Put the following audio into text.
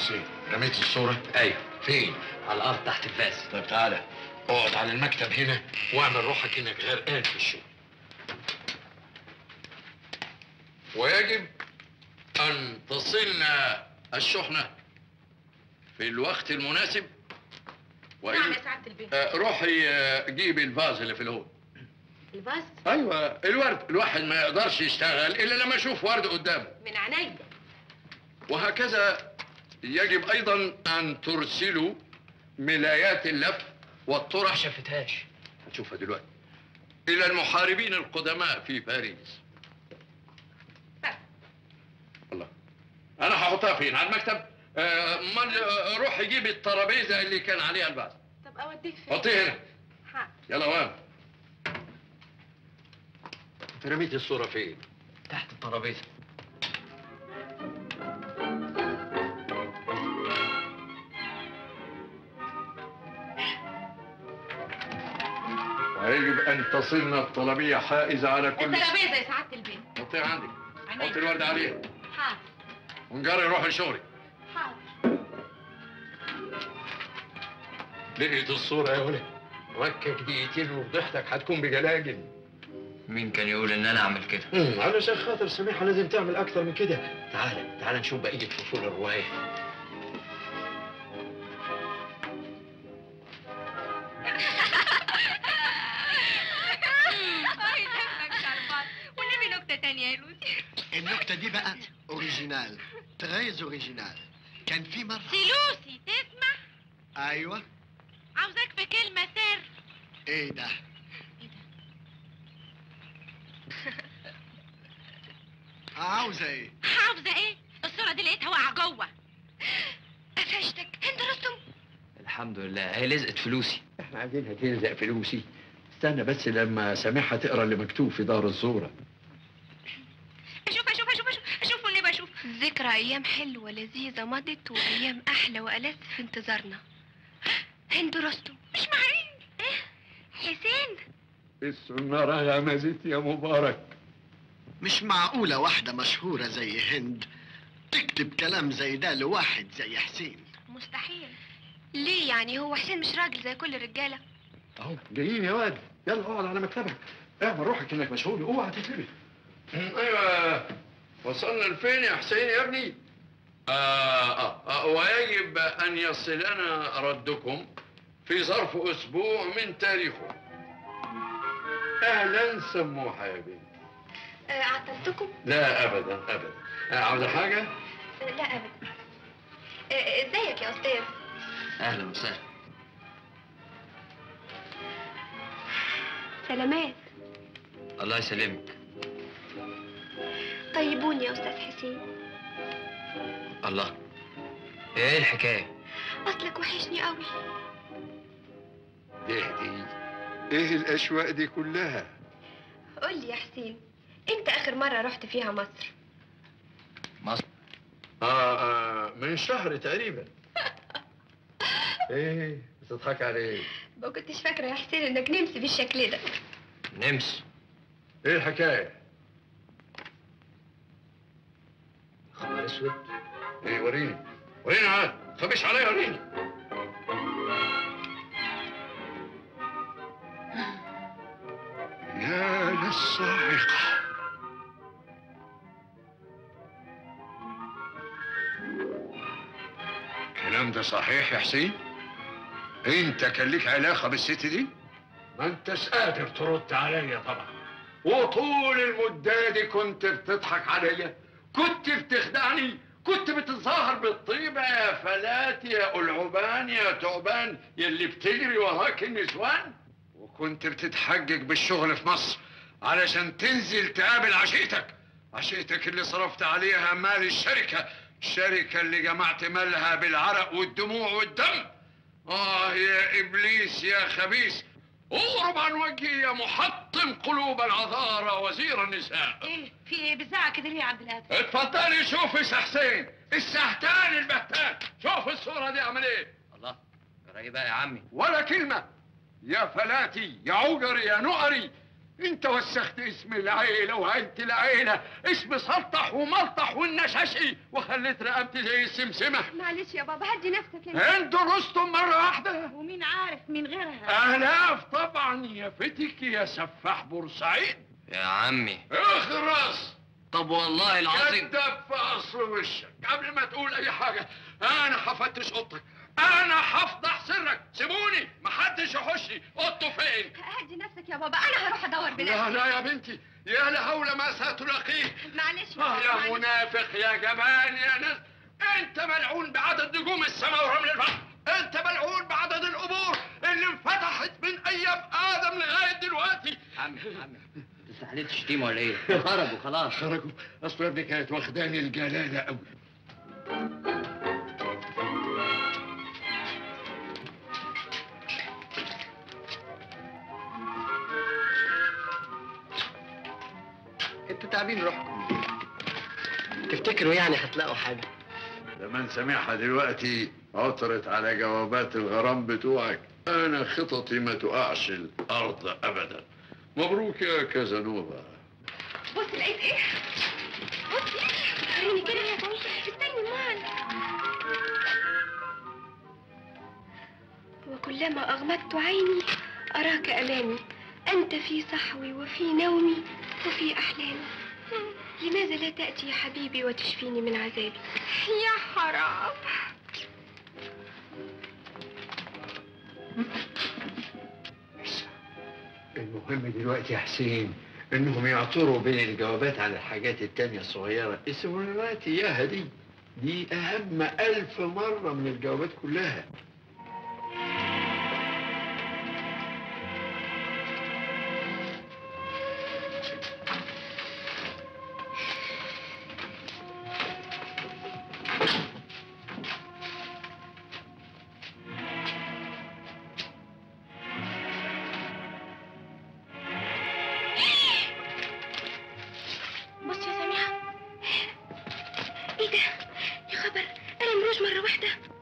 حسين رميت الصورة؟ ايوه فين؟ على الارض تحت الفاس طيب تعالى اقعد على المكتب هنا واعمل روحك انك غرقان في الشغل ويجب ان تصلنا الشحنة في الوقت المناسب نعم وإلا يا سعادة البيت آه، روحي آه، جيبي الفاز اللي في الهون الباص ايوه الورد الواحد ما يقدرش يشتغل الا لما يشوف ورد قدامه من عينيا وهكذا يجب ايضا ان ترسلوا ملايات اللف والطرح شافتهاش هتشوفها دلوقتي الى المحاربين القدماء في باريس الله انا هحطها فين على المكتب آه، امال آه، روح جيب الترابيزه اللي كان عليها البعث طب اوديك فين حطيه هنا حاضر يلا وام انت رميت الصوره فين تحت الترابيزه ويجب ان تصلنا الطلبيه حائزه على كل شيء الترابيزه يا سعادة البيت حطيها عندك عينيا. حط الورد عليها حاضر ونجري نروح لشغلي حاضر لقيت الصورة يا ولد ركك دقيقتين وفضحتك هتكون بجلاجل مين كان يقول ان انا اعمل كده علشان خاطر سميحة لازم تعمل أكتر من كده تعالى تعالى نشوف بقية فصول الرواية اي دمك شربات والنبي نكته تانية يا لوسي النكتة دي بقى اوريجينال تغيز اوريجينال كان في مرة لوسي تسمع ايوه عاوزاك في كلمه سر ايه ده عاوزة ايه عاوزه ايه الصوره دي لقيتها واقعه جوه قفشتك انت رستم الحمد لله هي لزقت فلوسي احنا عايزينها تلزق فلوسي استنى بس لما سميحة تقرا اللي مكتوب في دار الصورة اشوف اشوف اشوف اشوف اشوف والنبي اشوف ذكرى أيام حلوة لذيذة مضت وأيام أحلى وألذ في انتظارنا هند رستم مش معين ايه حسين السنارة غمزت يا مبارك مش معقولة واحدة مشهورة زي هند تكتب كلام زي ده لواحد زي حسين مستحيل ليه يعني هو حسين مش راجل زي كل الرجالة اهو جايين يا واد يلا اقعد على مكتبك اعمل روحك انك مشغول اوعى تتلبس ايوه وصلنا لفين يا حسين يا ابني آه آه آه ويجب ان يصلنا ردكم في ظرف اسبوع من تاريخه اهلا سموحه يا بنت أه عطلتكم؟ لا ابدا ابدا آه، عاوزه حاجه أه لا أبدا أه، ازيك يا أستاذ؟ اهلا وسهلا سلامات الله يسلمك طيبوني يا أستاذ حسين الله ايه الحكايه أصلك وحشني قوي دي دي ايه الاشواق دي كلها قول لي يا حسين امتى آخر مرة رحت فيها مصر؟ مصر آه, اه من شهر تقريبا ايه بتضحك على ايه ما كنتش فاكرة يا حسين إنك نمسي بالشكل ده نمس ايه الحكايه خبر اسود ايه وريني وريني عاد خبيش عليا وريني يا للصاعقة الكلام ده صحيح يا حسين؟ انت كان ليك علاقة بالست دي؟ ما انتش قادر ترد عليا طبعا وطول المدة دي كنت بتضحك عليا كنت بتخدعني كنت بتظاهر بالطيبة يا فلات يا ألعبان يا تعبان يلي بتجري وراك النسوان وكنت بتتحجج بالشغل في مصر علشان تنزل تقابل عشيتك عشيتك اللي صرفت عليها مال الشركة الشركة اللي جمعت مالها بالعرق والدموع والدم آه يا إبليس يا خبيث اغرب عن وجهي يا محطم قلوب العذارى وزير النساء ايه في ايه بتزعق كده ليه يا عبد القادر اتفضلي شوفي يا حسين السهتان البهتان شوف الصورة دي عمل ايه الله جرى ايه بقى يا عمي ولا كلمة يا فلاتي يا عجري يا نقري انت وسخت اسم العيلة وعيلة العيلة اسم سلطح وملطح والنشاشي وخليت رقبتي زي السمسمة معلش يا بابا هدي نفسك يا انتوا رستم مرة واحدة ومين عارف من غيرها آلاف طبعا يا فتك يا سفاح بورسعيد يا عمي اخرس طب والله العظيم كدب في اصل وشك قبل ما تقول اي حاجة انا هفتش اوضتك انا هفضح سرك سيبوني محدش يحشني اوضته فين هدي نفسك يا بابا انا هروح ادور لا بنفسي لا يا بنتي يا لهول ما ستلاقيه معلش يا آه بابا يا معلش. منافق يا جبان يا ناس انت ملعون بعدد نجوم السماء ورمل البحر انت ملعون بعدد القبور اللي انفتحت من ايام ادم لغايه دلوقتي عمي عمي تستحليت تشتيم ولا ايه؟ خرجوا خلاص خرجوا اصل يا ابني كانت واخداني الجلاله قوي انتوا تعبين روحكم تفتكروا يعني هتلاقوا حاجة لما سامعها دلوقتي عثرت على جوابات الغرام بتوعك انا خططي ما تقعش الارض ابدا مبروك يا كازانوفا بص لقيت ايه بصي وريني كده يا بابا استني مان وكلما أغمضت عيني أراك أمامي أنت في صحوي وفي نومي وفي أحلامي لماذا لا تأتي يا حبيبي وتشفيني من عذابي يا حرام المهم دلوقتي يا حسين انهم يعثروا بين الجوابات على الحاجات التانية الصغيرة السمولات ياها دي دي اهم الف مرة من الجوابات كلها بص يا سميحة ايه ده يا خبر انا مروج مرة واحدة